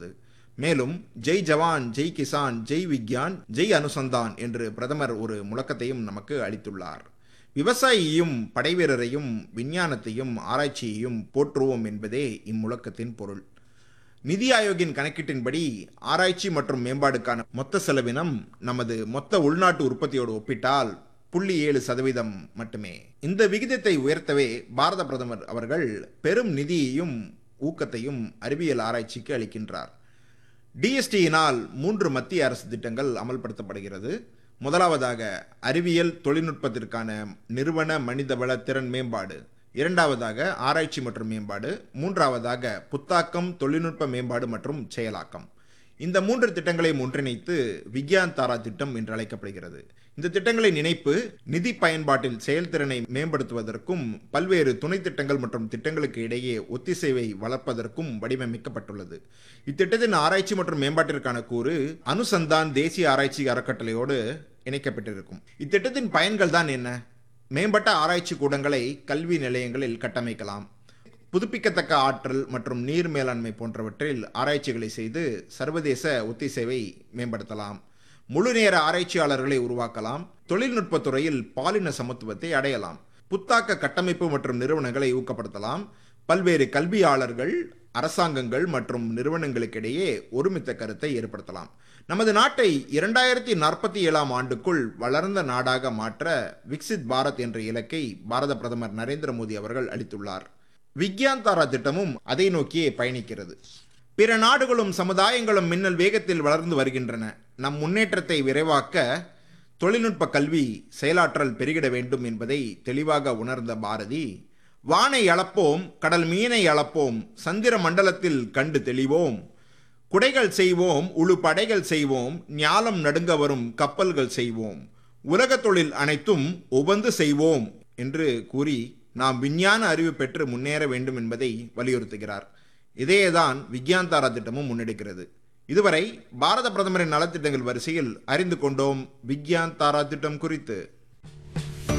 கொண்டுள்ளது மேலும் ஜெய் ஜவான் ஜெய் கிசான் ஜெய் விக்யான் ஜெய் அனுசந்தான் என்று பிரதமர் ஒரு முழக்கத்தையும் நமக்கு அளித்துள்ளார் விவசாயியையும் படைவீரரையும் விஞ்ஞானத்தையும் ஆராய்ச்சியையும் போற்றுவோம் என்பதே இம்முழக்கத்தின் பொருள் நிதி ஆயோக்கின் கணக்கீட்டின்படி ஆராய்ச்சி மற்றும் மேம்பாடுக்கான மொத்த செலவினம் நமது மொத்த உள்நாட்டு உற்பத்தியோடு ஒப்பிட்டால் புள்ளி ஏழு சதவீதம் மட்டுமே இந்த விகிதத்தை உயர்த்தவே பாரத பிரதமர் அவர்கள் பெரும் நிதியையும் ஊக்கத்தையும் அறிவியல் ஆராய்ச்சிக்கு அளிக்கின்றார் டிஎஸ்டியினால் மூன்று மத்திய அரசு திட்டங்கள் அமல்படுத்தப்படுகிறது முதலாவதாக அறிவியல் தொழில்நுட்பத்திற்கான நிறுவன மனிதவள திறன் மேம்பாடு இரண்டாவதாக ஆராய்ச்சி மற்றும் மேம்பாடு மூன்றாவதாக புத்தாக்கம் தொழில்நுட்ப மேம்பாடு மற்றும் செயலாக்கம் இந்த மூன்று திட்டங்களையும் ஒன்றிணைத்து விக்யான் தாரா திட்டம் என்று அழைக்கப்படுகிறது இந்த திட்டங்களின் இணைப்பு நிதி பயன்பாட்டில் செயல்திறனை மேம்படுத்துவதற்கும் பல்வேறு துணை திட்டங்கள் மற்றும் திட்டங்களுக்கு இடையே ஒத்திசைவை வளர்ப்பதற்கும் வடிவமைக்கப்பட்டுள்ளது இத்திட்டத்தின் ஆராய்ச்சி மற்றும் மேம்பாட்டிற்கான கூறு அனுசந்தான் தேசிய ஆராய்ச்சி அறக்கட்டளையோடு இணைக்கப்பட்டிருக்கும் இத்திட்டத்தின் பயன்கள் தான் என்ன மேம்பட்ட ஆராய்ச்சி கூடங்களை கல்வி நிலையங்களில் கட்டமைக்கலாம் புதுப்பிக்கத்தக்க ஆற்றல் மற்றும் நீர் மேலாண்மை போன்றவற்றில் ஆராய்ச்சிகளை செய்து சர்வதேச ஒத்திசைவை மேம்படுத்தலாம் முழு நேர ஆராய்ச்சியாளர்களை உருவாக்கலாம் தொழில்நுட்பத் துறையில் பாலின சமத்துவத்தை அடையலாம் புத்தாக்க கட்டமைப்பு மற்றும் நிறுவனங்களை ஊக்கப்படுத்தலாம் பல்வேறு கல்வியாளர்கள் அரசாங்கங்கள் மற்றும் நிறுவனங்களுக்கிடையே ஒருமித்த கருத்தை ஏற்படுத்தலாம் நமது நாட்டை இரண்டாயிரத்தி நாற்பத்தி ஏழாம் ஆண்டுக்குள் வளர்ந்த நாடாக மாற்ற விக்சித் பாரத் என்ற இலக்கை பாரத பிரதமர் நரேந்திர மோடி அவர்கள் அளித்துள்ளார் விக்யான் தாரா திட்டமும் அதை நோக்கியே பயணிக்கிறது பிற நாடுகளும் சமுதாயங்களும் மின்னல் வேகத்தில் வளர்ந்து வருகின்றன நம் முன்னேற்றத்தை விரைவாக்க தொழில்நுட்ப கல்வி செயலாற்றல் பெருகிட வேண்டும் என்பதை தெளிவாக உணர்ந்த பாரதி வானை அளப்போம் கடல் மீனை அளப்போம் சந்திர மண்டலத்தில் கண்டு தெளிவோம் குடைகள் செய்வோம் உழு படைகள் செய்வோம் ஞாலம் நடுங்க வரும் கப்பல்கள் செய்வோம் உலகத் தொழில் அனைத்தும் உபந்து செய்வோம் என்று கூறி நாம் விஞ்ஞான அறிவு பெற்று முன்னேற வேண்டும் என்பதை வலியுறுத்துகிறார் இதையேதான் விக்யான் தாரா திட்டமும் முன்னெடுக்கிறது இதுவரை பாரத பிரதமரின் நலத்திட்டங்கள் வரிசையில் அறிந்து கொண்டோம் விக்யான் தாரா திட்டம் குறித்து